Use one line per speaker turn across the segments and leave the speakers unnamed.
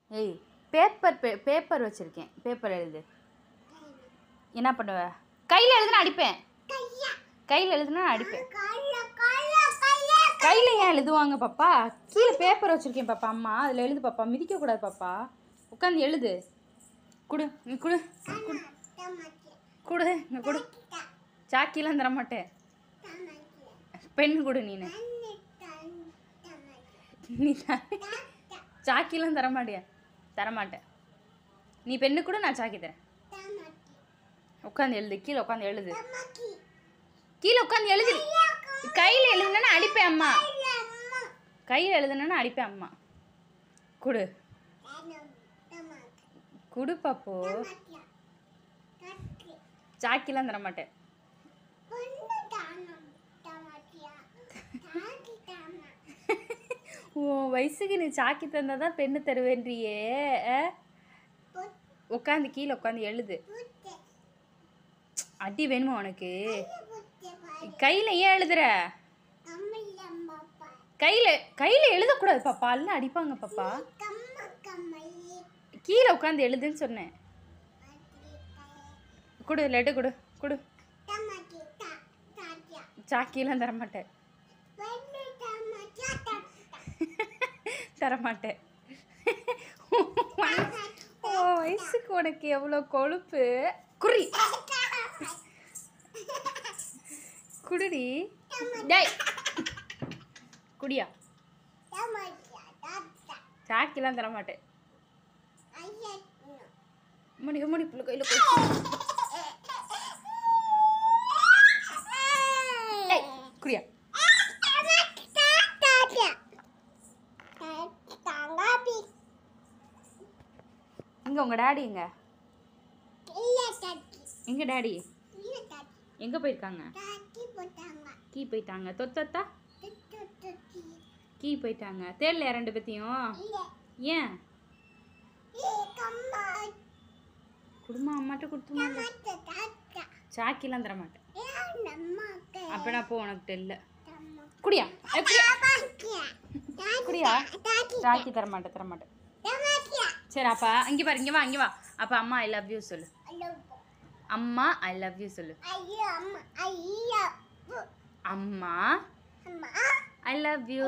ஏய் பேப்பர் பே பேப்பர் வச்சுருக்கேன் பேப்பர் எழுது என்ன பண்ணுவ கையில் எழுதுனா அடிப்பேன் கையில் எழுதுனா அடிப்பேன் கையில் ஏன் எழுதுவாங்க பாப்பா கீழே பேப்பர் வச்சுருக்கேன் பாப்பா அம்மா அதில் எழுது பாப்பா மிதிக்கக்கூடாது பாப்பா உட்காந்து எழுது குடு நீ குடு குடு குடு இங்கே குடு சாக்கிலாம் தர மாட்டேன் பெண்ணு கொடு நீனு நீ த- சாக்கிலாம் தர மாட்டியா தர மாட்டேன் நீ பெண்ணு கூட நான் சாக்கி தரேன் உட்காந்து எழுது கீழே உட்காந்து எழுது கீழே உட்காந்து எழுது கையில் எழுதுனா அடிப்பேன் அம்மா கையில் எழுதுனா அடிப்பேன் அம்மா குடு குடு பாப்போ சாக்கிலாம் தர மாட்டேன் உன் வயசுக்கு நீ சாக்கி தந்தா தான் பெண்ணு தருவேன்றியே உட்காந்து கீழே உட்காந்து எழுது அடி வேணுமா உனக்கு கையில் ஏன் எழுதுற கையில் கையில் எழுதக்கூடாது பாப்பா எல்லாம் அடிப்பாங்க பாப்பா கீழே உட்காந்து எழுதுன்னு சொன்னேன் கொடு லட்டு கொடு கொடு சாக்கிலாம் தர மாட்டேன் தர மாட்டேன் ஓ வயசுக்கு உனக்கு எவ்வளோ கொழுப்பு குறி குடுடி டேய் குடியா சாக்கிலாம் தர மாட்டேன் முடி முடி புள்ள கையில் குடியா இங்க உங்க டாடி எங்க எங்க டாடி எங்க போயிருக்காங்க கீ போயிட்டாங்க தொத்தத்தா கீ போயிட்டாங்க தேடலையா ரெண்டு பேத்தையும் ஏன் குடும்பம் அம்மாட்ட கொடுத்துமா சாக்கிலாம் தர மாட்டேன் அப்ப நான் போ உனக்கு இல்லை குடியா ஏய், குடியா குடியா சாக்கி தர மாட்டேன் தர மாட்டேன் சரி அப்பா இங்கே பாரு இங்கே வா இங்கே வா அப்போ அம்மா ஐ லவ் யூ சொல்லு அம்மா ஐ லவ் யூ சொல்லு அம்மா I love you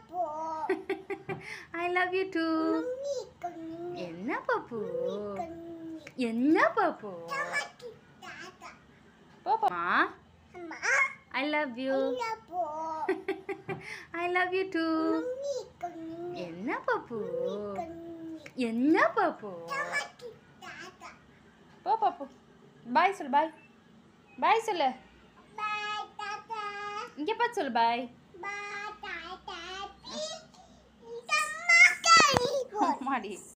I love you too என்ன பாப்பு என்ன பாப்பு பாப்பா I love you I love you too என்ன பாப்பு என்ன பாப்பு போ பாப்பு பாய் சொல்லு பாய் பாய் சொல்லு இங்கே பார்த்து சொல்லு பாய் மாடி